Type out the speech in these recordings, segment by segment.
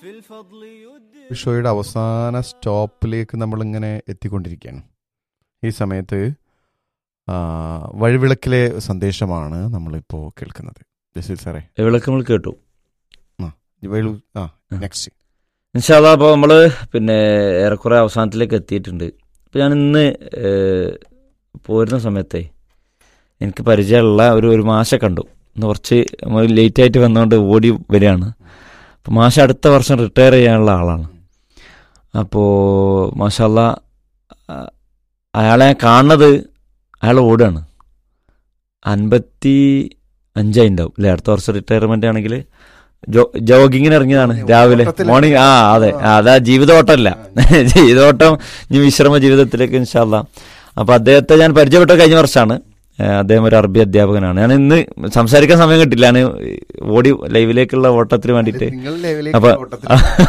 ഷോയുടെ അവസാന സ്റ്റോപ്പിലേക്ക് നമ്മളിങ്ങനെ എത്തിക്കൊണ്ടിരിക്കുകയാണ് ഈ സമയത്ത് ആ, വഴിവിളക്കിലെ സന്ദേശമാണ് നമ്മളിപ്പോൾ കേൾക്കുന്നത് ജസീൽ സാറേ വിളക്ക് നമ്മൾ കേട്ടു വഴി ആ നെക്സ്റ്റ് ഇൻഷാല്ല അപ്പോൾ നമ്മൾ പിന്നെ ഏറെക്കുറെ അവസാനത്തിലേക്ക് എത്തിയിട്ടുണ്ട് അപ്പോൾ ഞാൻ ഇന്ന് ഏഹ്, പോരുന്ന സമയത്തെ എനിക്ക് പരിചയമുള്ള ഒരു ഒരു മാഷ കണ്ടു ഇന്ന് കുറച്ച് ലേറ്റ് ആയിട്ട് വന്നുകൊണ്ട് ഓടി വരികയാണ് അപ്പോൾ മാഷ അടുത്ത വർഷം റിട്ടയർ ചെയ്യാനുള്ള ആളാണ് അപ്പോൾ മാഷല്ല അയാളെ ഞാൻ കാണുന്നത് അയാൾ ഓടുകയാണ് അൻപത്തി അഞ്ചായി ഉണ്ടാവും അല്ലേ അടുത്ത വർഷം റിട്ടയർമെന്റ് ആണെങ്കിൽ ജോഗിങ്ങിന് ഇറങ്ങിയതാണ് രാവിലെ ഓട്ടത്തില്. മോർണിംഗ് ആ അതെ ആ, അതാ ജീവിതോട്ടമല്ല ജീവിതോട്ടം ഇനി വിശ്രമ ജീവിതത്തിലേക്ക് ഇൻഷാല്ല അപ്പൊ അദ്ദേഹത്തെ ഞാൻ പരിചയപ്പെട്ട കഴിഞ്ഞ വർഷമാണ് ഏ, അദ്ദേഹം ഒരു അറബി അധ്യാപകനാണ് ഞാൻ ഇന്ന് സംസാരിക്കാൻ സമയം കിട്ടില്ല ഞാൻ ഓടി ലൈവിലേക്കുള്ള ഓട്ടത്തിന് വേണ്ടിയിട്ട് നിങ്ങൾ ലെവലിലേക്ക് അപ്പൊ ഓട്ടത്തിൽ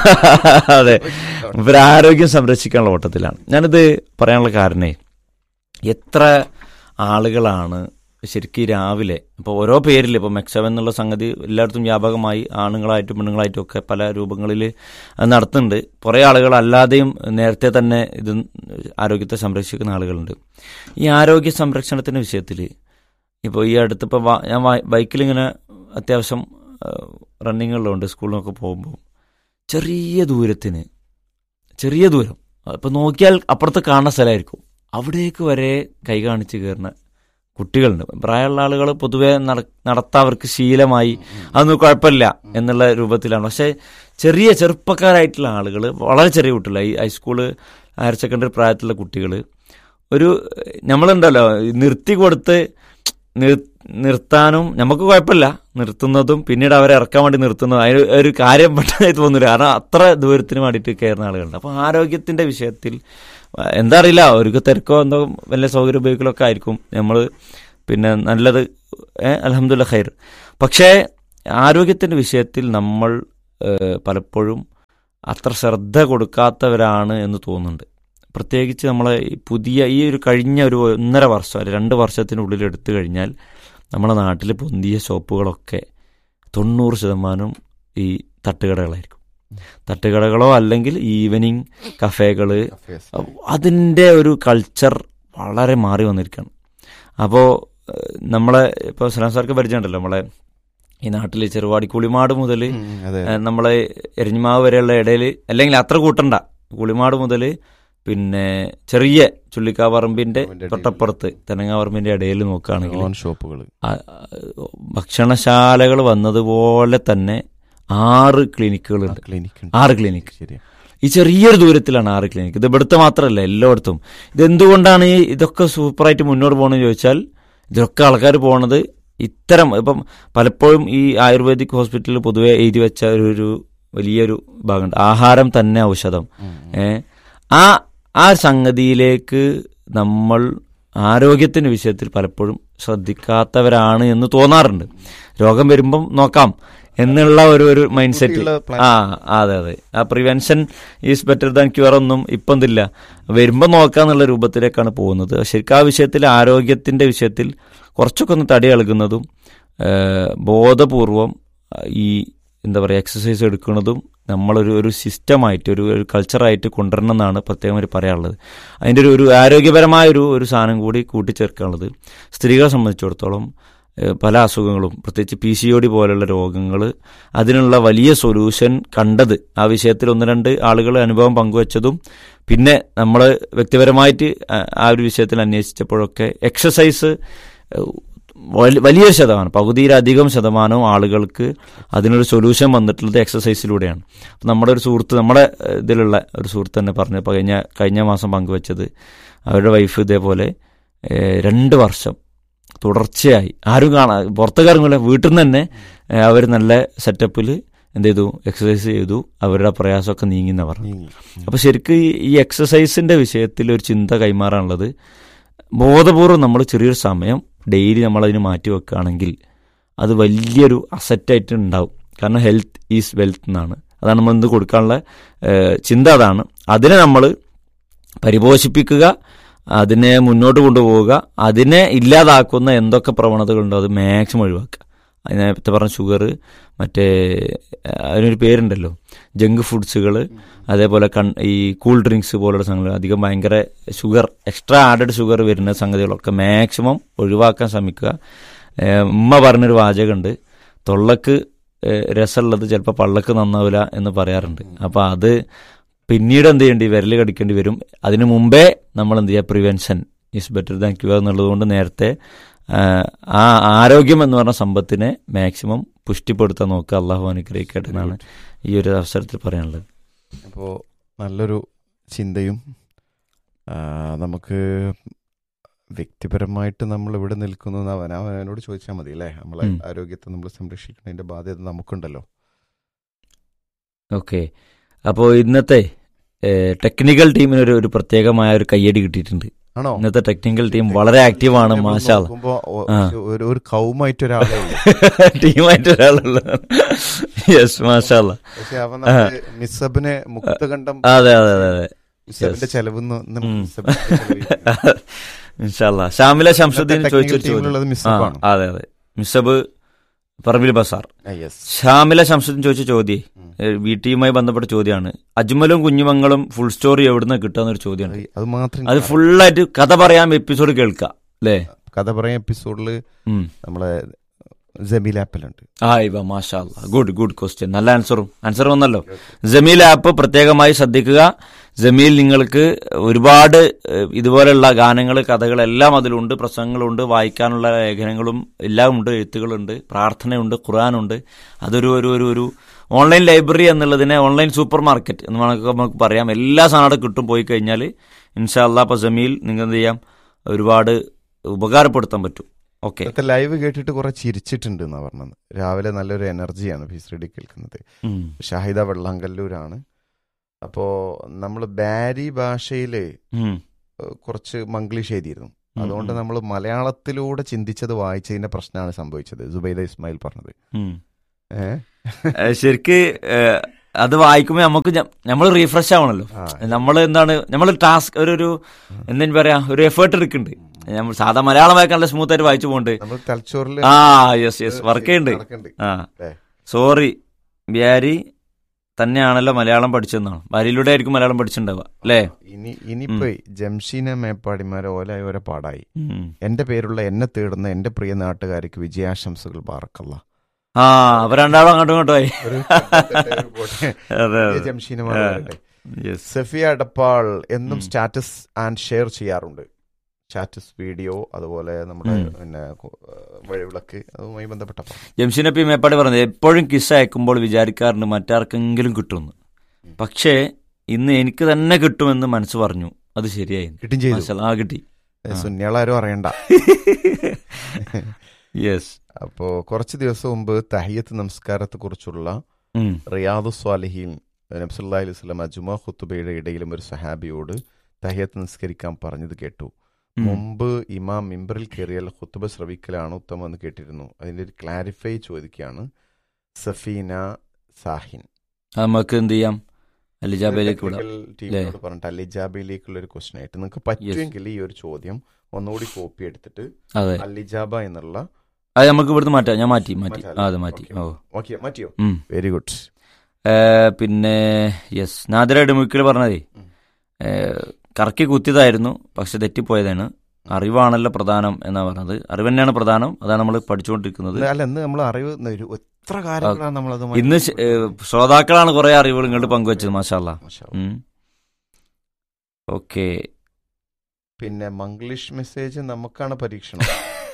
അതെ ഇവർ ആരോഗ്യം സംരക്ഷിക്കാനുള്ള ഓട്ടത്തിലാണ് ഞാനിത് പറയാനുള്ള കാരണേ എത്ര ആളുകളാണ് ശരിക്കും ഈ രാവിലെ ഇപ്പോൾ ഓരോ പേരിൽ ഇപ്പോൾ മെക്സവൻ എന്നുള്ള സംഗതി എല്ലായിടത്തും വ്യാപകമായി ആണുങ്ങളായിട്ടും പെണ്ണുങ്ങളായിട്ടും ഒക്കെ പല രൂപങ്ങളിൽ അത് നടത്തുന്നുണ്ട് കുറേ ആളുകൾ അല്ലാതെയും നേരത്തെ തന്നെ ഇത് ആരോഗ്യത്തെ സംരക്ഷിക്കുന്ന ആളുകളുണ്ട് ഈ ആരോഗ്യ സംരക്ഷണത്തിൻ്റെ വിഷയത്തിൽ ഇപ്പോൾ ഈ അടുത്തിപ്പോൾ ഞാൻ ബൈക്കിലിങ്ങനെ അത്യാവശ്യം റണ്ണിങ്ങുള്ളതുകൊണ്ട് സ്കൂളിലൊക്കെ പോകുമ്പോൾ ചെറിയ ദൂരത്തിന് ചെറിയ ദൂരം ഇപ്പം നോക്കിയാൽ അപ്പുറത്ത് കാണുന്ന സ്ഥലമായിരിക്കും അവിടേക്ക് വരെ കൈ കാണിച്ച് കയറുന്ന കുട്ടികളുണ്ട് പ്രായമുള്ള ആളുകൾ പൊതുവെ നട- നടത്താവർക്ക് ശീലമായി അതൊന്നും കുഴപ്പമില്ല എന്നുള്ള രൂപത്തിലാണ് പക്ഷേ ചെറിയ ചെറുപ്പക്കാരായിട്ടുള്ള ആളുകൾ വളരെ ചെറിയ കുട്ടികൾ ഈ ഹൈസ്കൂള് ഹയർ സെക്കൻഡറി പ്രായത്തിലുള്ള കുട്ടികൾ ഒരു നമ്മളുണ്ടല്ലോ നിർത്തി കൊടുത്ത് നിർ- നിർത്താനും നമുക്ക് കുഴപ്പമില്ല നിർത്തുന്നതും പിന്നീട് അവരെ ഇറക്കാൻ വേണ്ടി നിർത്തുന്നതും അതിന് ഒരു കാര്യം പെട്ടെന്ന് തോന്നില്ല കാരണം അത്ര ദൂരത്തിന് വേണ്ടിയിട്ട് കയറുന്ന ആളുകളുണ്ട് അപ്പോൾ ആരോഗ്യത്തിന്റെ വിഷയത്തിൽ അഹ് എന്താ അറിയില്ല അവർക്ക് തിരക്കോ എന്തോ വല്ല സൗകര്യം ഉപയോഗിക്കലൊക്കെ ആയിരിക്കും നമ്മൾ പിന്നെ നല്ലത് അലഹമുല്ല ഖൈർ പക്ഷേ ആരോഗ്യത്തിന്റെ വിഷയത്തിൽ നമ്മൾ ഏഹ്, പലപ്പോഴും അത്ര ശ്രദ്ധ കൊടുക്കാത്തവരാണ് എന്ന് തോന്നുന്നുണ്ട് പ്രത്യേകിച്ച് നമ്മളെ ഈ പുതിയ ഈ ഒരു കഴിഞ്ഞ ഒരു ഒന്നര വർഷം അല്ലെങ്കിൽ രണ്ട് വർഷത്തിനുള്ളിൽ എടുത്തു കഴിഞ്ഞാൽ നമ്മുടെ നാട്ടിൽ പൊന്തിയ ഷോപ്പുകളൊക്കെ തൊണ്ണൂറ് ശതമാനം ഈ തട്ടുകടകളായിരിക്കും തട്ടുകടകളോ അല്ലെങ്കിൽ ഈവനിങ് കഫേകള് അതിൻ്റെ ഒരു കൾച്ചർ വളരെ മാറി വന്നിരിക്കുകയാണ് അപ്പോൾ നമ്മളെ ഇപ്പോൾ സലാം സാർക്ക് പരിചയമുണ്ടല്ലോ നമ്മളെ ഈ നാട്ടിൽ ചെറുവാടി കുളിമാട് മുതൽ ഉം, അതെ നമ്മളെ എരിഞ്ഞിമാവ് വരെയുള്ള ഇടയിൽ അല്ലെങ്കിൽ അത്ര കൂട്ടണ്ട കുളിമാട് മുതൽ പിന്നെ ചെറിയ ചുള്ളിക്കാപറമ്പിന്റെ അതിന്റെ ഇടയിൽ. തൊട്ടപ്പുറത്ത് തെനങ്ങാപറമ്പിന്റെ ഇടയിൽ നോക്കുകയാണെങ്കിൽ ഓൺ ഷോപ്പുകൾ ആ- ഭക്ഷണശാലകൾ വന്നതുപോലെ തന്നെ ആറ് ക്ലിനിക്കുകളുണ്ട് ക്ലിനിക്ക് ആറ് ക്ലിനിക്ക് ശരി ഈ ചെറിയൊരു ദൂരത്തിലാണ് ആറ് ക്ലിനിക്ക് ഇത് ഇവിടുത്തെ മാത്രമല്ല എല്ലായിടത്തും ഇതെന്തുകൊണ്ടാണ് ഈ ഇതൊക്കെ സൂപ്പറായിട്ട് മുന്നോട്ട് പോകണമെന്ന് ചോദിച്ചാൽ ഇതൊക്കെ ആൾക്കാർ പോണത് ഇത്തരം ഇപ്പം പലപ്പോഴും ഈ ആയുർവേദിക് ഹോസ്പിറ്റലിൽ പൊതുവെ എഴുതി വെച്ച ഒരു ഒരു വലിയൊരു ഭാഗമുണ്ട് ആഹാരം തന്നെ ഔഷധം ഏ ആ ആ സംഗതിയിലേക്ക് നമ്മൾ ആരോഗ്യത്തിന്റെ വിഷയത്തിൽ പലപ്പോഴും ശ്രദ്ധിക്കാത്തവരാണ് എന്ന് തോന്നാറുണ്ട് രോഗം വരുമ്പം നോക്കാം എന്നുള്ള ഒരു ഒരു മൈൻഡ് സെറ്റ് കുട്ടിയുള്ള plan. ആ അതെ അതെ ആ prevention is better than cure ഒന്നും ഇപ്പം ഇതില്ല വരുമ്പോൾ നോക്കാന്നുള്ള രൂപത്തിലേക്കാണ് പോകുന്നത് ശരിക്കും ആ വിഷയത്തിൽ ആരോഗ്യത്തിന്റെ വിഷയത്തിൽ കുറച്ചൊക്കെ ഒന്ന് തടി ഇളകുന്നതും ഏഹ്, ബോധപൂർവം ഈ എന്താ പറയുക എക്സസൈസ് എടുക്കുന്നതും നമ്മളൊരു ഒരു സിസ്റ്റമായിട്ട് ഒരു ഒരു കൾച്ചറായിട്ട് കൊണ്ടുവരണം എന്നാണ് പ്രത്യേകമായി പറയാനുള്ളത് അതിൻ്റെ ഒരു ഒരു ആരോഗ്യപരമായ ഒരു ഒരു സാധനം കൂടി കൂട്ടിച്ചേർക്കാനുള്ളത് സ്ത്രീകളെ സംബന്ധിച്ചിടത്തോളം ഏഹ്, പല അസുഖങ്ങളും പ്രത്യേകിച്ച് പി സി ഒ ഡി പോലുള്ള രോഗങ്ങൾ അതിനുള്ള വലിയ സൊല്യൂഷൻ കണ്ടത് ആ വിഷയത്തിൽ ഒന്ന് രണ്ട് ആളുകൾ അനുഭവം പങ്കുവച്ചതും പിന്നെ നമ്മൾ വ്യക്തിപരമായിട്ട് ആ- ആ ഒരു വിഷയത്തിൽ അന്വേഷിച്ചപ്പോഴൊക്കെ എക്സസൈസ് ഏഹ്, വലി- വലിയൊരു ശതമാനം പകുതിയിലധികം ശതമാനവും ആളുകൾക്ക് അതിനൊരു സൊല്യൂഷൻ വന്നിട്ടുള്ളത് എക്സസൈസിലൂടെയാണ് അപ്പം നമ്മുടെ ഒരു സുഹൃത്ത് നമ്മുടെ ഏഹ്, ഇതിലുള്ള ഒരു സുഹൃത്ത് തന്നെ പറഞ്ഞു ഇപ്പോൾ കഴിഞ്ഞ കഴിഞ്ഞ മാസം പങ്കുവച്ചത് അവരുടെ വൈഫ് ഇതേപോലെ ഏഹ്, രണ്ട് വർഷം തുടർച്ചയായി ആരും കാണാ പുറത്തേക്ക് ഇറങ്ങില്ല വീട്ടിൽ നിന്ന് തന്നെ അവർ നല്ല സെറ്റപ്പിൽ എന്ത് ചെയ്തു എക്സസൈസ് ചെയ്തു അവരുടെ പ്രയാസമൊക്കെ നീങ്ങി എന്നാ പറഞ്ഞു നീങ്ങി. അപ്പൊ ശരിക്കും ഈ- ഈ എക്സസൈസിന്റെ വിഷയത്തിൽ ഒരു ചിന്ത കൈമാറാനുള്ളത് ബോധപൂർവം നമ്മൾ ചെറിയൊരു സമയം ഡെയിലി നമ്മൾ അതിന് മാറ്റി വെക്കുകയാണെങ്കിൽ അത് വലിയൊരു അസറ്റായിട്ട് ഉണ്ടാവും കാരണം ഹെൽത്ത് ഈസ് വെൽത്ത് എന്നാണ് അതാണ് നമ്മൾ ഇന്ന് കൊടുക്കാനുള്ള ഏഹ്, ചിന്ത അതാണ് അതിനെ നമ്മൾ പരിപോഷിപ്പിക്കുക അതിനെ മുന്നോട്ട് കൊണ്ടുപോവുക അതിനെ ഇല്ലാതാക്കുന്ന എന്തൊക്കെ പ്രവണതകളുണ്ടോ അത് മാക്സിമം ഒഴിവാക്കുക അതിനെ നേരത്തെ പറഞ്ഞ ഷുഗർ മറ്റേ ആ, അതിനൊരു പേരുണ്ടല്ലോ ജങ്ക് ഫുഡ്സുകൾ അതേപോലെ കൺ ഈ കൂൾ ഡ്രിങ്ക്സ് പോലുള്ള സംഗതികൾ അധികം ഭയങ്കര ഷുഗർ എക്സ്ട്രാ ആഡഡ് ഷുഗർ വരുന്ന സംഗതികളൊക്കെ മാക്സിമം ഒഴിവാക്കാൻ ശ്രമിക്കുക ഏഹ് ഉമ്മ പറഞ്ഞൊരു വാചകമുണ്ട് തൊള്ളക്ക് ഏഹ് രസമുള്ളത് ചിലപ്പോൾ പള്ളക്ക് നന്നാവില്ല എന്ന് പറയാറുണ്ട് അപ്പോൾ അത് പിന്നീട് എന്ത് ചെയ്യേണ്ടി വിരൽ കടിക്കേണ്ടി വരും അതിനു മുമ്പേ നമ്മൾ എന്ത് ചെയ്യുക prevention is better than cure എന്നുള്ളത് കൊണ്ട് നേരത്തെ ആ, ആ ആരോഗ്യം എന്ന് പറഞ്ഞ സമ്പത്തിനെ മാക്സിമം പുഷ്ടിപ്പെടുത്താൻ നോക്കുക അള്ളാഹു അനുഗ്രഹിക്കട്ടെ എന്നാണ് ഈ ഒരു അവസരത്തിൽ പറയാനുള്ളത് അപ്പോൾ നല്ലൊരു ചിന്തയും ആ, നമുക്ക് വ്യക്തിപരമായിട്ട് നമ്മൾ ഇവിടെ നിൽക്കുന്നു എന്ന് അവൻ അവനോട് ചോദിച്ചാൽ മതി അല്ലേ നമ്മളെ ഉം. ആരോഗ്യത്തെ നമ്മൾ സംരക്ഷിക്കുന്നതിന്റെ ബാധ്യത നമുക്കുണ്ടല്ലോ ഓക്കെ അപ്പോൾ ഇന്നത്തെ ടെക്നിക്കൽ ടീമിന് ഒരു ഒരു പ്രത്യേകമായ ഒരു കയ്യടി കിട്ടിയിട്ടുണ്ട് ആണോ ഇന്നത്തെ ടെക്നിക്കൽ ടീം വളരെ ആക്റ്റീവാണ് നമ്മൾ മാഷാൽ നോക്കുമ്പോ ഒ- ആ. ഒരു ഒരു കൗമായിട്ട് ഒരാളെ ഉള്ളൂ ടീമായിട്ട് ഒരാളുള്ളത് യെസ് മാഷാല്ല പക്ഷെ അവൻ നമ്മള് മിസ്സബിനെ മുക്തകണ്ഠം അതെ അതെ അതെ അതെ മിസ്സബിന്റെ Yes. ചെലവെന്ന് നമുക്ക് ഉം. മിസ്സബിന്റെ ചെലവ് ഇൻഷാല്ല ഷാമില ശംസുദ്ദീൻ ഇന്നത്തെ ചോദിച്ചൊരു technical ചോദ്യം ടീമിലുള്ളത് ആ, മിസ്സബാണ് അതെ അതെ മിസബ് പറമ്പിൽ ബസാർ ആ, yes. ഷാമില ശംസുദ്ദീൻ ചോദിച്ച ചോദ്യം ഉം. വീട്ടിയുമായി ബന്ധപ്പെട്ട ചോദ്യമാണ് അജ്മലും കുഞ്ഞുമങ്ങളും ഫുൾ സ്റ്റോറി എവിടുന്ന് കിട്ടാന്നൊരു ചോദ്യമാണ് അത് അത് മാത്രം അത് എനിക്ക് ഫുള്ളായിട്ട് കഥ പറയാൻ എപ്പിസോഡ് കേൾക്കാം അല്ലേ കഥ പറയാൻ എപ്പിസോഡില് ഉം. നമ്മളെ ജമീൽ ആപ്പിലുണ്ട് ആ ഇവ മാഷാ ഗുഡ് ഗുഡ് ക്വസ്റ്റ്യൻ നല്ല ആൻസറും ആൻസർ വന്നല്ലോ ജമീൽ ആപ്പ് പ്രത്യേകമായി ശ്രദ്ധിക്കുക ജമീൽ നിങ്ങൾക്ക് ഒരുപാട് ഏഹ്, ഇതുപോലെയുള്ള ഗാനങ്ങൾ കഥകൾ എല്ലാം അതിലുണ്ട് പ്രസംഗങ്ങളുണ്ട് വായിക്കാനുള്ള ലേഖനങ്ങളും എല്ലാം ഉണ്ട് എഴുത്തുകളുണ്ട് പ്രാർത്ഥനയുണ്ട് ഖുർആാനുണ്ട് അതൊരു ഒരു ഒരു ഒരു ഓൺലൈൻ ലൈബ്രറി എന്നുള്ളതിനെ ഓൺലൈൻ സൂപ്പർ മാർക്കറ്റ് എന്ന് നമുക്ക് നമുക്ക് പറയാം എല്ലാ സാധനവും കിട്ടും പോയി കഴിഞ്ഞാൽ ഇൻഷാല്ല അപ്പോൾ ജമീൽ നിങ്ങൾക്ക് എന്ത് ചെയ്യാം ഒരുപാട് ഉപകാരപ്പെടുത്താൻ പറ്റും ഓക്കെ ഇന്നത്തെ ലൈവ് കേട്ടിട്ട് കുറെ ചിരിച്ചിട്ടുണ്ട് എന്നാ പറഞ്ഞത് രാവിലെ നല്ലൊരു എനർജിയാണ് ഫീസ് റെഡി കേൾക്കുന്നത് ഷാഹിദ വെള്ളാങ്കല്ലൂരാണ് അപ്പോ നമ്മൾ ബാരി ഭാഷയില് ഏഹ്, കുറച്ച് മംഗ്ലീഷ് എഴുതിയിരുന്നു അതുകൊണ്ട് നമ്മൾ മലയാളത്തിലൂടെ ചിന്തിച്ചത് വായിച്ചതിന്റെ പ്രശ്നമാണ് സംഭവിച്ചത് സുബൈദ ഇസ്മായിൽ പറഞ്ഞത് ഏഹ് ഏഹ് ശരിക്ക് ഏഹ് അത് വായിക്കുമ്പോൾ നമുക്ക് നമ്മൾ റീഫ്രഷ് ആവണല്ലോ ആ. നമ്മൾ എന്താണ് നമ്മൾ ടാസ്ക് ഒരു ഒരു എന്താ പറയാ ഒരു എഫേർട്ട് എടുക്കുന്നുണ്ട് നമ്മൾ സാധാ മലയാളം വായിക്കാൻ നല്ല സ്മൂത്ത് ആയിട്ട് വായിച്ചു പോകുന്നുണ്ട് നമ്മൾ തലച്ചോറിൽ ആ യെസ് യെസ് വർക്ക് ചെയ്യുന്നുണ്ട് നടക്കുന്നുണ്ട്. ആ അല്ലേ? സോറി ബിയാരി തന്നെയാണല്ലോ മലയാളം പഠിച്ചതെന്നാണ് ബാരിയിലൂടെ ആയിരിക്കും മലയാളം പഠിച്ചിട്ടുണ്ടാവുക അല്ലേ ഇനി ഇനിയിപ്പോ ജംഷീന മേപ്പാടിമാരെ ഓല ഓരോ പാടായി ഉം. എന്റെ പേരുള്ള എന്നെ തേടുന്ന എന്റെ പ്രിയ നാട്ടുകാർക്ക് വിജയാശംസകൾ പാർക്കല്ല ആ അവർ രണ്ടാളും അങ്ങോട്ടും ഇങ്ങോട്ടും ആയി ഒരു അതെ പുതിയ അതെ ജംഷീനമാർ ആ. വരട്ടെ. യെസ് സഫിയ അടപ്പാൾ എന്നും ഉം. സ്റ്റാറ്റസ് ആൻഡ് ഷെയർ ചെയ്യാറുണ്ട് സ്റ്റാറ്റസ് വീഡിയോ അതുപോലെ നമ്മുടെ ഉം. പിന്നെ കു- വഴിവിളക്ക് അതുമായി ബന്ധപ്പെട്ട പാ- ജംഷീൻ പി മേപ്പാടി പറഞ്ഞത് എപ്പോഴും കിസ് അയക്കുമ്പോൾ വിചാരിക്കാറുണ്ട് മറ്റാർക്കെങ്കിലും കിട്ടുമെന്ന് പക്ഷേ ഇന്ന് എനിക്ക് തന്നെ കിട്ടുമെന്ന് മനസ്സ് പറഞ്ഞു അത് ശരിയായി കിട്ടും ചെയ്തു മാഷാ അല്ലാ, ആ കിട്ടി ആ. സുന്യാളാരും അറിയണ്ട യെസ് അപ്പോ കുറച്ച് ദിവസം മുമ്പ് തഹിയത്ത് നമസ്കാരത്തെ കുറിച്ചുള്ള റിയാദു സ്വാലിഹീൻ നബ്സുല്ലാ അലൈഹി സ്വലം അജുമ ഖുത്തുബയുടെ ഇടയിലും ഒരു സഹാബിയോട് തഹിയത്ത് നിസ്കരിക്കാൻ പറഞ്ഞത് കേട്ടു മുമ്പ് ഇമാം മിമ്പറിൽ കയറിയാൽ ഖുത്തുബ ശ്രവിക്കലാണ് ഉത്തമം എന്ന് കേട്ടിരുന്നു അതിന്റെ ഒരു ക്ലാരിഫൈ ചോദിക്കുകയാണ് സഫീന സാഹിൻ നമുക്ക് എന്ത് ചെയ്യാം അലിജാബയിലേക്ക് വിടാം ടെക്നിക്കൽ ടീമിനോട് പറഞ്ഞിട്ട് അലിജാബയിലേക്കുള്ള ഒരു ക്വസ്റ്റൻ ആയിട്ട് നിങ്ങൾക്ക് പറ്റുമെങ്കിൽ ഈ ഒരു ചോദ്യം ഒന്നുകൂടി കോപ്പി എടുത്തിട്ട് അതെ അലിജാബ എന്നുള്ള അത് നമുക്ക് ഇവിടുന്ന് മാറ്റാം ഞാൻ മാറ്റി മാറ്റി മാറ്റാം. ആ, അത് മാറ്റി ഓക്കേ. ഓ ഓക്കെ മാറ്റിയോ ഉം. വെരി ഗുഡ് ഏ, പിന്നെ യെസ് നാദിര ഇടുമുക്കിൽ പറഞ്ഞതേ ഉം. ഏ, കറക്കി കുത്തിയതായിരുന്നു പക്ഷെ തെറ്റിപ്പോയതാണ് അറിവാണല്ലോ പ്രധാനം എന്നാ പറഞ്ഞത് അറിവ് തന്നെയാണ് പ്രധാനം അതാണ് നമ്മൾ പഠിച്ചുകൊണ്ടിരിക്കുന്നത് അല്ല ഇന്ന് നമ്മൾ അറിവ് ഒരു- എത്ര കാര്യങ്ങളാണ് നമ്മൾ അത് ഇന്ന് ശ- ഏ, ശ്രോതാക്കളാണ് കുറെ അറിവുകൾ ഇങ്ങോട്ട് പങ്കുവച്ചത് മാഷാല്ല ഓക്കെ പിന്നെ മംഗ്ലീഷ് മെസ്സേജ് നമുക്കാണ് പരീക്ഷണം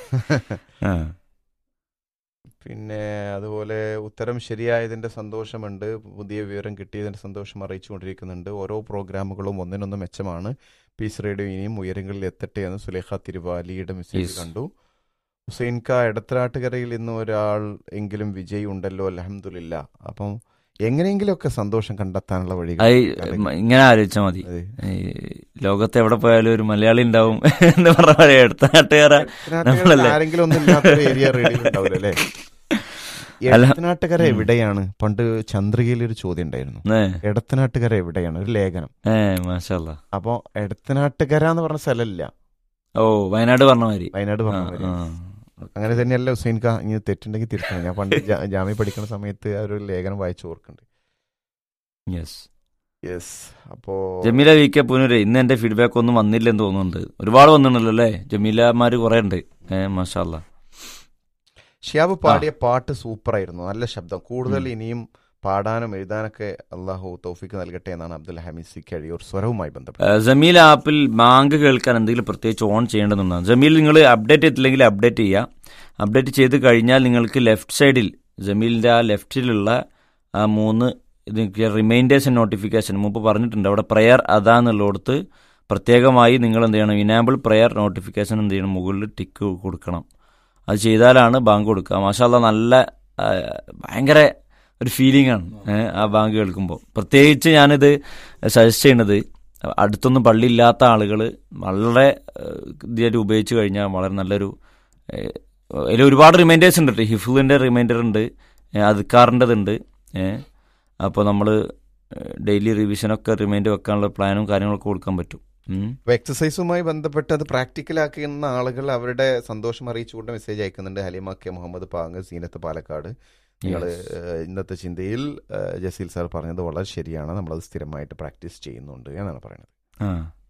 പിന്നെ അതുപോലെ ഉത്തരം ശരിയായതിന്റെ സന്തോഷമുണ്ട് പുതിയ വിവരം കിട്ടിയതിന്റെ സന്തോഷം അറിയിച്ചുകൊണ്ടിരിക്കുന്നുണ്ട് ഓരോ പ്രോഗ്രാമുകളും ഒന്നിനൊന്ന് മെച്ചമാണ് പീസ് റേഡിയോ ഇനിയും ഉയരങ്ങളിൽ എത്തട്ടെ എന്ന് സുലേഖ തിരുവാലിയുടെ മെസ്സേജ് Yes. കണ്ടു ഹുസൈൻ ക എടത്തനാട്ടുകരയിൽ ഇന്ന് ഒരാൾ എങ്കിലും വിജയ് ഉണ്ടല്ലോ അലഹമില്ല അപ്പം എങ്ങനെയെങ്കിലുമൊക്കെ സന്തോഷം കണ്ടെത്താനുള്ള വഴികൾ ഇങ്ങനെ ആലോചിച്ചാൽ മതി അതെ. ഈ ലോകത്ത് എവിടെ പോയാലും ഒരു മലയാളി ഉണ്ടാവും എന്ന് പറഞ്ഞ പോലെ എടുത്ത നാട്ടുകാരെ എടത്തനാട്ടുകരയിൽ നമ്മളല്ലേ? ആരെങ്കിലും ഒന്നും ഇല്ലാത്തൊരു ഏരിയ റേഡിയോ ഉണ്ടാവില്ല അല്ലേ അല്ല. എടത്തനാട്ടുകര ഉം. എവിടെയാണ് പണ്ട് ചന്ദ്രികയിൽ ഒരു ചോദ്യം ഉണ്ടായിരുന്നു ഏ, എടത്തനാട്ടുകര എവിടെയാണ് ഒരു ലേഖനം ഏ മാഷല്ല അപ്പോ എടത്തനാട്ടുകര എന്ന് പറഞ്ഞ സ്ഥലമില്ല ഓ വയനാട് പറഞ്ഞ മാതിരി വയനാട് ആ, പറഞ്ഞ മാതിരി. ആ. അങ്ങനെ തന്നെയല്ല ഹുസൈൻ ഖാ ഇനി തെറ്റുണ്ടെങ്കിൽ തിരുത്തണം ഞാൻ പണ്ട് ജാ- ജാമ്യ പഠിക്കുന്ന സമയത്ത് ആ ഒരു ലേഖനം വായിച്ചു ഓർക്കുന്നുണ്ട് യെസ് യെസ് അപ്പോ ജമീല വി കെ പുനരെ ഇന്ന് എന്റെ ഫീഡ്ബാക്ക് ഒന്നും വന്നില്ലെന്ന് തോന്നുന്നുണ്ട് ഒരുപാട് വന്നിട്ടുണ്ടല്ലോ അല്ലേ ജമീലമാര് കുറെ ഉണ്ട് ഏഹ് മാഷാല്ല ഷിയാബ് പാടിയ പാട്ട് സൂപ്പറായിരുന്നു നല്ല ശബ്ദം കൂടുതൽ ഇനിയും പാടാനും എഴുതാനൊക്കെ അള്ളാഹു തൗഫിക്ക് നൽകട്ടെ എന്നാണ് അബ്ദുൽ ഹമീദ് സി കഴിയൂർ സ്വരവുമായി ബന്ധപ്പെട്ട് ജമീൽ ആപ്പിൽ ബാങ്ക് കേൾക്കാൻ എന്തെങ്കിലും പ്രത്യേകിച്ച് ഓൺ ചെയ്യേണ്ടതുണ്ടാകും ജമീൽ നിങ്ങൾ അപ്ഡേറ്റ് ചെയ്തില്ലെങ്കിൽ അപ്ഡേറ്റ് ചെയ്യുക അപ്ഡേറ്റ് ചെയ്ത് കഴിഞ്ഞാൽ നിങ്ങൾക്ക് ലെഫ്റ്റ് സൈഡിൽ ജമീലിന്റെ ആ ലെഫ്റ്റിലുള്ള ആ മൂന്ന് റിമൈൻഡേഴ്സ് നോട്ടിഫിക്കേഷൻ മുമ്പ് പറഞ്ഞിട്ടുണ്ട് അവിടെ പ്രയർ അതാന്നുള്ളിടത്ത് പ്രത്യേകമായി നിങ്ങൾ എന്ത് ചെയ്യണം ഇനാബിൾ പ്രയർ നോട്ടിഫിക്കേഷൻ എന്ത് ചെയ്യണം മുകളിൽ ടിക്ക് കൊടുക്കണം അത് ചെയ്താലാണ് ബാങ്ക് കൊടുക്കുക മാഷാല്ല നല്ല ആ, ഭയങ്കര ഒരു ഫീലിംഗ് ആണ് ഏ, ആ ബാങ്ക് കേൾക്കുമ്പോൾ പ്രത്യേകിച്ച് ഞാനിത് സജസ്റ്റ് ചെയ്യണത് അടുത്തൊന്നും പള്ളി ഇല്ലാത്ത ആളുകൾ വളരെ ഏഹ്, ഇതായിട്ട് ഉപയോഗിച്ച് കഴിഞ്ഞാൽ വളരെ നല്ലൊരു ഏഹ്, അതിൽ ഒരുപാട് റിമൈൻഡേഴ്സ് ഉണ്ട് കേട്ടോ ഹിഫുവിൻ്റെ റിമൈൻഡർ ഉണ്ട് അദ്ക്കാറിൻ്റെതുണ്ട് അപ്പോൾ നമ്മൾ ഡെയിലി റിവിഷനൊക്കെ റിമൈൻഡ് വെക്കാനുള്ള പ്ലാനും കാര്യങ്ങളൊക്കെ കൊടുക്കാൻ പറ്റും ഉം. അപ്പൊ എക്സസൈസുമായി ബന്ധപ്പെട്ട് അത് പ്രാക്ടിക്കലാക്കുന്ന ആളുകൾ അവരുടെ സന്തോഷം അറിയിച്ചുകൊണ്ട് മെസ്സേജ് അയക്കുന്നുണ്ട് ഹലീമ കെ മുഹമ്മദ് പാങ് സീനത്ത് പാലക്കാട് നിങ്ങൾ ഇന്നത്തെ ചിന്തയിൽ ഏഹ്, ജസീൽ സാർ പറഞ്ഞത് വളരെ ശരിയാണ് നമ്മളത് സ്ഥിരമായിട്ട് പ്രാക്ടീസ് ചെയ്യുന്നുണ്ട് എന്നാണ് പറയുന്നത് ആ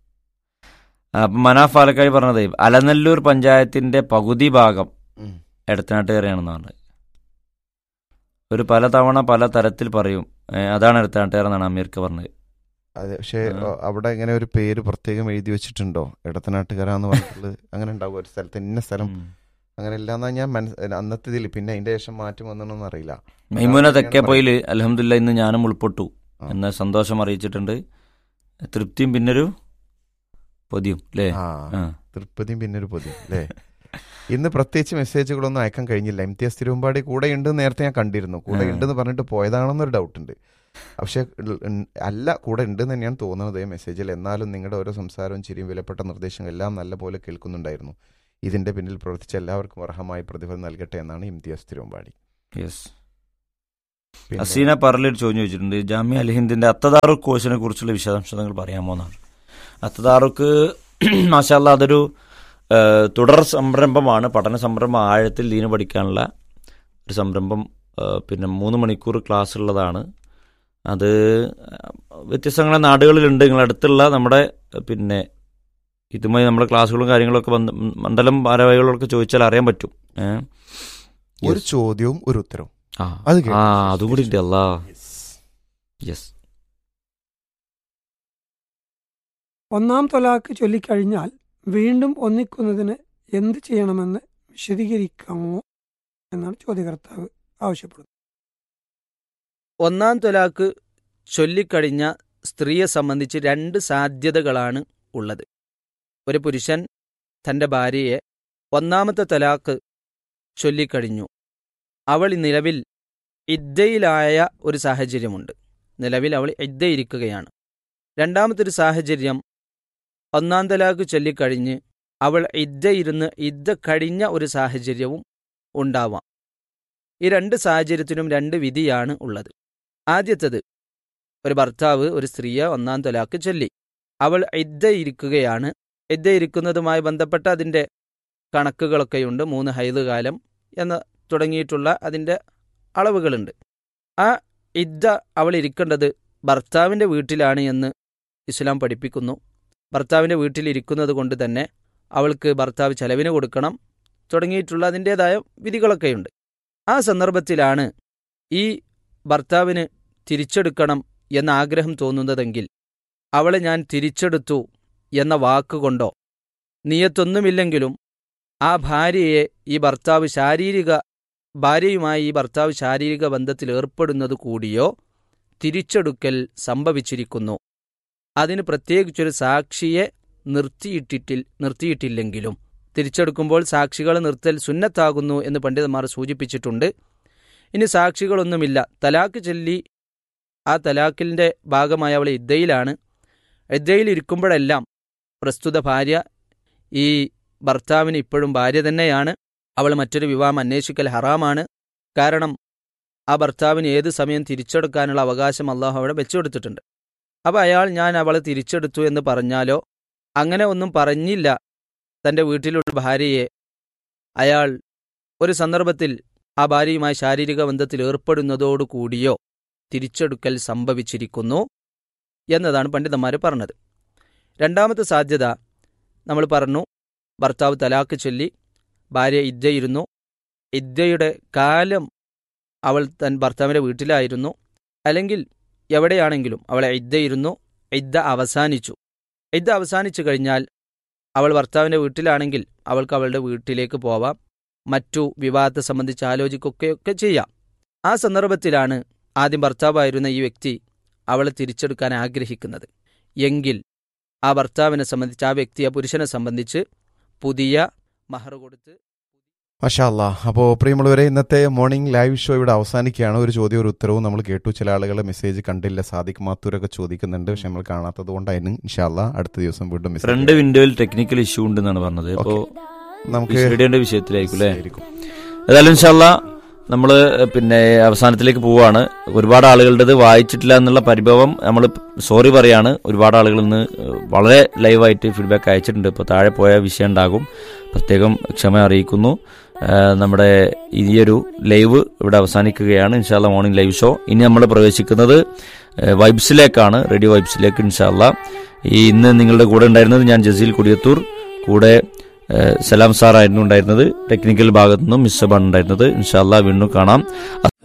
അപ്പം മനാഫ് പാലക്കാട് പറഞ്ഞത് അലനല്ലൂർ പഞ്ചായത്തിന്റെ പകുതി ഭാഗം ഉം. എടത്തനാട്ടുകാരെയാണെന്ന് പറഞ്ഞത് ഒരു പല തവണ പല തരത്തിൽ പറയും ഏ, അതാണ് എടത്തനാട്ടുകാരെന്നാണ് അമീർക്ക് പറഞ്ഞത് അതെ പക്ഷേ ആ. അഹ് അവിടെ ഇങ്ങനെ ഒരു പേര് പ്രത്യേകം എഴുതി വെച്ചിട്ടുണ്ടോ ഇടത്തനാട്ടുകാരാന്ന് പറഞ്ഞിട്ടുള്ളത് അങ്ങനെ ഉണ്ടാവും ഒരു സ്ഥലത്ത് ഇന്ന സ്ഥലം ഉം. അങ്ങനെ ഇല്ലാന്നാ ഞാൻ മനസ്സ് അന്നത്തെ ഇതിൽ പിന്നെ അതിന്റെ ശേഷം മാറ്റം വന്നോന്നൊന്നും അറിയില്ല മൈമൂന തെക്കേപ്പോയിൽ അലഹമില്ല ഇന്ന് ഞാനും ഉൾപ്പെട്ടു ആ. എന്ന സന്തോഷം അറിയിച്ചിട്ടുണ്ട് തൃപ്തിയും പിന്നൊരു പൊതിയും അല്ലേ ആ ആ. തൃപ്പതിയും പിന്നെ ഒരു പൊതി അല്ലേ ഇന്ന് പ്രത്യേകിച്ച് മെസ്സേജുകളൊന്നും അയക്കാൻ കഴിഞ്ഞില്ല എം ടി എസ് തിരുവമ്പാടി കൂടെ ഉണ്ട് നേരത്തെ ഞാൻ കണ്ടിരുന്നു കൂടെ ആ. ഉണ്ടെന്ന് പറഞ്ഞിട്ട് പോയതാണെന്നൊരു ഡൗട്ട് ഉണ്ട് പക്ഷെ ഉൾ- ഉൺ- അല്ല കൂടെ ഉണ്ടെന്ന് തന്നെയാണ് തോന്നുന്നത് ഈ മെസ്സേജിൽ എന്നാലും നിങ്ങളുടെ ഓരോ സംസാരവും ചിരിയും വിലപ്പെട്ട നിർദ്ദേശവും എല്ലാം നല്ലപോലെ കേൾക്കുന്നുണ്ടായിരുന്നു ഇതിന്റെ പിന്നിൽ പ്രവർത്തിച്ച എല്ലാവർക്കും അർഹമായി പ്രതിഫലം നൽകട്ടെ എന്നാണ് ഇംതിയാസ് തിരുവമ്പാടി യെസ് പിന്നെ- ഹസീന പറലൊരു ചോദ്യം ചോദിച്ചിട്ടുണ്ട് ജാമ്യ അൽഹിന്ദിന്റെ അത്തദാറുക്ക് കോഴ്സിനെ കുറിച്ചുള്ള വിശദാംശങ്ങൾ പറയാമോ എന്നാണ് അത്തദാറുക്ക് മാഷാല്ല അതൊരു ആ, തുടർ സംരംഭമാണ് പഠന സംരംഭം ആഴത്തിൽ ദീന് പഠിക്കാനുള്ള ഒരു സംരംഭം ആ, പിന്നെ മൂന്ന് മണിക്കൂർ ക്ലാസ് ഉള്ളതാണ് അത് വ്യത്യസ്തങ്ങളെ നാടുകളിലുണ്ട് നിങ്ങളുടെ അടുത്തുള്ള നമ്മുടെ പിന്നെ ഇതുമായി നമ്മുടെ ക്ലാസ്സുകളും കാര്യങ്ങളൊക്കെ ബന്ധ മണ്ഡലം ഭാരവാഹികളൊക്കെ ചോദിച്ചാൽ അറിയാൻ പറ്റും ഏ? ഒരു ചോദ്യവും ഒരു ഉത്തരവും ആ അത് ആ കേട്ടു. അതും കൂടി ഉണ്ട് അല്ലാ യെസ് ഒന്നാം തൊലാക്ക് ചൊല്ലിക്കഴിഞ്ഞാൽ വീണ്ടും ഒന്നിക്കുന്നതിന് എന്ത് ചെയ്യണമെന്ന് വിശദീകരിക്കാമോ എന്നാണ് ചോദ്യകർത്താവ് ആവശ്യപ്പെടുന്നത് ഒന്നാം തൊലാക്ക് ചൊല്ലിക്കഴിഞ്ഞ സ്ത്രീയെ സംബന്ധിച്ച് രണ്ട് സാധ്യതകളാണ് ഉള്ളത് ഒരു പുരുഷൻ തന്റെ ഭാര്യയെ ഒന്നാമത്തെ തലാക്ക് ചൊല്ലിക്കഴിഞ്ഞു അവൾ നിലവിൽ ഇദ്ദയിലായ ഒരു സാഹചര്യമുണ്ട് നിലവിൽ അവൾ ഇദ്ദയിരിക്കുകയാണ് രണ്ടാമത്തെ ഒരു സാഹചര്യം ഒന്നാം തലാക്ക് ചൊല്ലിക്കഴിഞ്ഞ് അവൾ ഇദ്ദയിരുന്ന് ഇദ്ദ കഴിഞ്ഞ ഒരു സാഹചര്യവും ഉണ്ടാവാം ഈ രണ്ട് സാഹചര്യത്തിനും രണ്ട് വിധിയാണ് ഉള്ളത് ആദ്യത്തത് ഒരു ഭർത്താവ് ഒരു സ്ത്രീയെ ഒന്നാം തൊലാക്ക് ചൊല്ലി അവൾ ഇദ്ദ ഇരിക്കുകയാണ് ഇദ്ദ ഇരിക്കുന്നതുമായി ബന്ധപ്പെട്ട അതിൻ്റെ കണക്കുകളൊക്കെയുണ്ട് മൂന്ന് ഹൈദ് കാലം എന്ന് തുടങ്ങിയിട്ടുള്ള അതിൻ്റെ അളവുകളുണ്ട് ആ ഇദ്ദ അവൾ ഇരിക്കേണ്ടത് ഭർത്താവിൻ്റെ വീട്ടിലാണ് എന്ന് ഇസ്ലാം പഠിപ്പിക്കുന്നു ഭർത്താവിൻ്റെ വീട്ടിലിരിക്കുന്നത് കൊണ്ട് തന്നെ അവൾക്ക് ഭർത്താവ് ചെലവിന് കൊടുക്കണം തുടങ്ങിയിട്ടുള്ള അതിൻ്റേതായ വിധികളൊക്കെയുണ്ട് ആ സന്ദർഭത്തിലാണ് ഈ ഭർത്താവിന് തിരിച്ചെടുക്കണം എന്ന ആഗ്രഹം തോന്നുന്നതെങ്കിൽ അവളെ ഞാൻ തിരിച്ചെടുത്തു എന്ന വാക്കുകൊണ്ടോ നീയത്തൊന്നുമില്ലെങ്കിലും ആ ഭാര്യയെ ഈ ഭർത്താവ് ശാരീരിക ഭാര്യയുമായി ഈ ഭർത്താവ് ശാരീരിക ബന്ധത്തിൽ ഏർപ്പെടുന്നത് കൂടിയോ തിരിച്ചെടുക്കൽ സംഭവിച്ചിരിക്കുന്നു അതിന് പ്രത്യേകിച്ചൊരു സാക്ഷിയെ നിർത്തിയിട്ടിട്ടിൽ നിർത്തിയിട്ടില്ലെങ്കിലും തിരിച്ചെടുക്കുമ്പോൾ സാക്ഷികളെ നിർത്തൽ സുന്നത്താകുന്നു എന്ന് പണ്ഡിതന്മാർ സൂചിപ്പിച്ചിട്ടുണ്ട് ഇനി സാക്ഷികളൊന്നുമില്ല തലാക്ക് ചൊല്ലി ആ തലാക്കിൻ്റെ ഭാഗമായ അവൾ ഇദ്ദയിലാണ് ഇദ്ദയിൽ ഇരിക്കുമ്പോഴെല്ലാം പ്രസ്തുത ഭാര്യ ഈ ഭർത്താവിന് ഇപ്പോഴും ഭാര്യ തന്നെയാണ് അവൾ മറ്റൊരു വിവാഹം അന്വേഷിക്കൽ ഹറാമാണ് കാരണം ആ ഭർത്താവിന് ഏത് സമയം തിരിച്ചെടുക്കാനുള്ള അവകാശം അള്ളാഹു അവിടെ വെച്ചുകൊടുത്തിട്ടുണ്ട് അപ്പോൾ അയാൾ ഞാൻ അവളെ തിരിച്ചെടുത്തു എന്ന് പറഞ്ഞാലോ അങ്ങനെ ഒന്നും പറഞ്ഞില്ല തൻ്റെ വീട്ടിലുള്ള ഭാര്യയെ അയാൾ ഒരു സന്ദർഭത്തിൽ ആ ഭാര്യയുമായി ശാരീരിക ബന്ധത്തിൽ ഏർപ്പെടുന്നതോടുകൂടിയോ തിരിച്ചെടുക്കൽ സംഭവിച്ചിരിക്കുന്നു എന്നതാണ് പണ്ഡിതന്മാർ പറഞ്ഞത് രണ്ടാമത്തെ സാധ്യത നമ്മൾ പറഞ്ഞു ഭർത്താവ് തലാക്ക് ചൊല്ലി ഭാര്യ ഇദ്ദയിരുന്നു ഇദ്ദയുടെ കാലം അവൾ തൻ ഭർത്താവിൻ്റെ വീട്ടിലായിരുന്നു അല്ലെങ്കിൽ എവിടെയാണെങ്കിലും അവളെ ഇദ്ദയിരുന്നു ഇദ്ദ അവസാനിച്ചു ഇദ്ദ അവസാനിച്ചു കഴിഞ്ഞാൽ അവൾ ഭർത്താവിൻ്റെ വീട്ടിലാണെങ്കിൽ അവൾക്ക് അവളുടെ വീട്ടിലേക്ക് പോവാം മറ്റു വിവാഹത്തെ സംബന്ധിച്ച് ആലോചിക്കുകയൊക്കെ ചെയ്യാം ആ സന്ദർഭത്തിലാണ് ആദ്യം ഭർത്താവായിരുന്ന ഈ വ്യക്തി അവളെ തിരിച്ചെടുക്കാൻ ആഗ്രഹിക്കുന്നത് എങ്കിൽ ആ ഭർത്താവിനെ സംബന്ധിച്ച് ആ വ്യക്തി ആ പുരുഷനെ സംബന്ധിച്ച് പുതിയ മഹർ കൊടുത്ത് മഷാല്ല അപ്പോൾ പ്രിയമുള്ളവരെ ഇന്നത്തെ മോർണിംഗ് ലൈവ് ഷോ ഇവിടെ അവസാനിക്കുകയാണ് ഒരു ചോദ്യം ഒരു ഉത്തരവും നമ്മൾ കേട്ടു ചില ആളുകൾ മെസ്സേജ് കണ്ടില്ല സാദിഖ് മാത്തൂരൊക്കെ ചോദിക്കുന്നുണ്ട് പക്ഷെ നമ്മൾ കാണാത്തത് കൊണ്ടായിരുന്നു ഇൻഷാല്ല അടുത്ത ദിവസം വീണ്ടും message രണ്ട് വിൻഡോയിൽ ടെക്നിക്കൽ ഇഷ്യൂ ഉണ്ടെന്നാണ് പറഞ്ഞത് ഇപ്പോ നമുക്ക് റേഡിയോന്റെ വിഷയത്തിലായിരിക്കും അല്ലേ ആയിരിക്കും. ഏതായാലും ഇൻഷാല്ല നമ്മൾ പിന്നെ അവസാനത്തിലേക്ക് പോവാണ് ഒരുപാട് ആളുകളുടേത് വായിച്ചിട്ടില്ല എന്നുള്ള പരിഭവം നമ്മൾ സോറി പറയാണ് ഒരുപാട് ആളുകൾ ഇന്ന് വളരെ ലൈവായിട്ട് ഫീഡ്ബാക്ക് അയച്ചിട്ടുണ്ട് ഇപ്പോൾ താഴെ പോയ വിഷയം ഉണ്ടാകും പ്രത്യേകം ക്ഷമ അറിയിക്കുന്നു ആ, നമ്മുടെ ഈയൊരു ലൈവ് ഇവിടെ അവസാനിക്കുകയാണ് ഇൻഷാല്ല മോർണിംഗ് ലൈവ് ഷോ ഇനി നമ്മൾ പ്രവേശിക്കുന്നത് ആ, വൈബ്സിലേക്കാണ് റേഡിയോ വൈബ്സിലേക്ക് ഇൻഷാല്ല ഈ ഇന്ന് നിങ്ങളുടെ കൂടെ ഉണ്ടായിരുന്നത് ഞാൻ ജസീൽ കുടിയത്തൂർ കൂടെ ഏഹ് സലാം സാറായിരുന്നു ഉണ്ടായിരുന്നത് ടെക്നിക്കൽ ഭാഗത്തു നിന്നും മിസ്സബാണ് ഉണ്ടായിരുന്നത് ഇൻഷാല്ല വീണ്ടും കാണാം